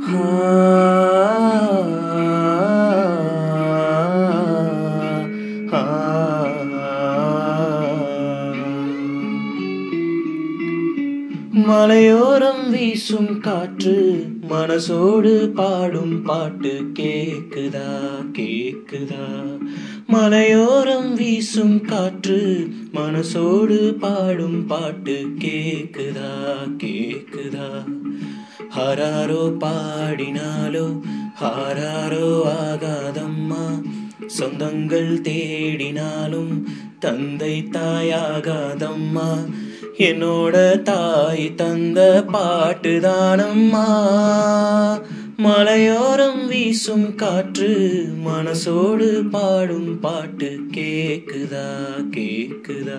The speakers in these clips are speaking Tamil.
மலையோரம் வீசும் காற்று மனசோடு பாடும் பாட்டு கேக்குதா கேக்குதா மலையோரம் வீசும் காற்று மனசோடு பாடும் பாட்டு கேக்குதா கேக்குதா ஹராரோ பாடினாலோ ஹாராரோ ஆகாதம்மா சொந்தங்கள் தேடினாலும் தந்தை தாயாகாதம்மா என்னோட தாய் தந்த பாட்டுதானம்மா மலையோரம் வீசும் காற்று மனசோடு பாடும் பாட்டு கேக்குதா கேக்குதா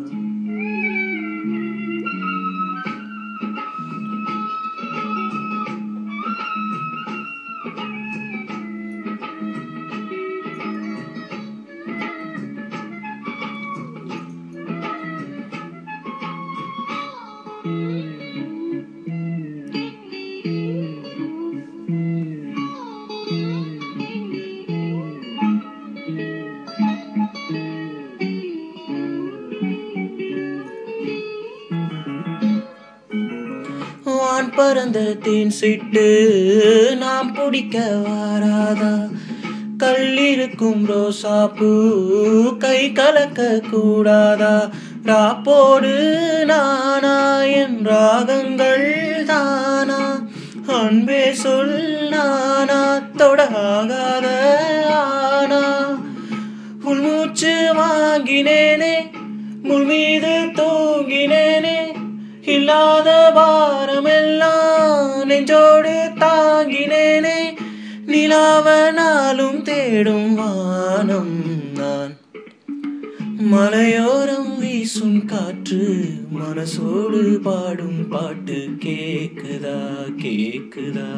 வான் பறந்த தேன் சிட்டு நாம் பிடிக்க வாராதா கல்லிருக்கும் ரோசா பூ கை கலக்க கூடாதா ராப்போடு நானா என் ராகங்கள் தானா அன்பே சொல் நானா தொடாகாத ஆனா உள்மூச்சு வாங்கினேனே முள் மீது தூங்கினேனே இல்லாத பாரமெல்லாம் நெஞ்சோடு தாங்கினேனே நிலாவ நாளும் தேடும் வானம் நான் மலையோரம் வீசும் காற்று மனசோடு பாடும் பாட்டு கேக்குதா கேக்குதா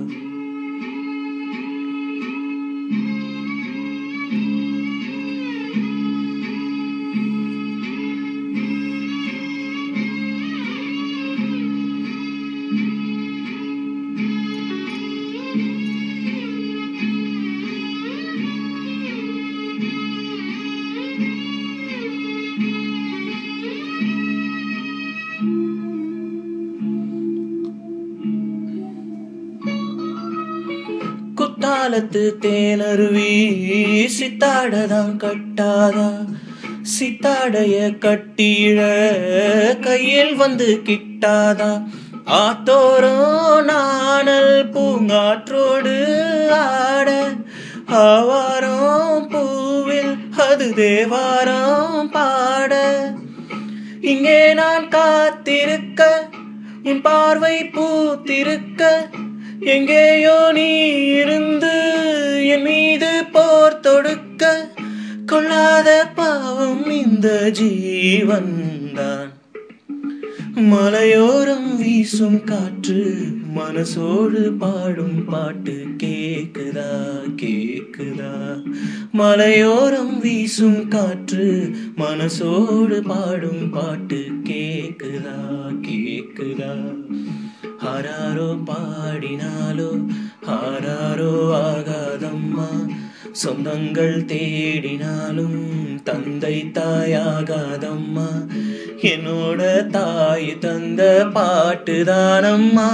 குத்தாலத்து தேனருவி சித்தாடதான் கட்டாதா சித்தாடைய கட்டிழ கையில் வந்து கிட்டாதா ஆத்தோரம் நாணல் பூங்காற்றோடு ஆட ஆவாரம் பூவில் அது தேவாரம் பாட இங்கே நான் காத்திருக்க உன் பார்வை பூத்திருக்க எங்கேயோ நீ இருந்து என் மீது போர் தொடுக்க கொள்ளாத பாவம் இந்த ஜீவன்தான் மலையோரம் வீசும் காற்று மனசோடு பாடும் பாட்டு கேக்குதா கேக்குதா மலையோரம் வீசும் காற்று மனசோடு பாடும் பாட்டு கேக்குதா கேக்குதா ஆராரோ பாடினாலோ ஆராரோ ஆகாதம்மா சொந்தங்கள் தேடினாலும் தந்தை தாயாகாதம்மா என்னோட தாய் தந்த பாட்டுதானம்மா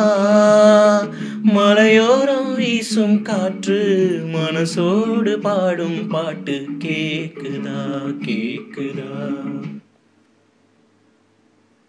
மலையோரம் வீசும் காற்று மனசோடு பாடும் பாட்டு கேக்குதா கேக்குதா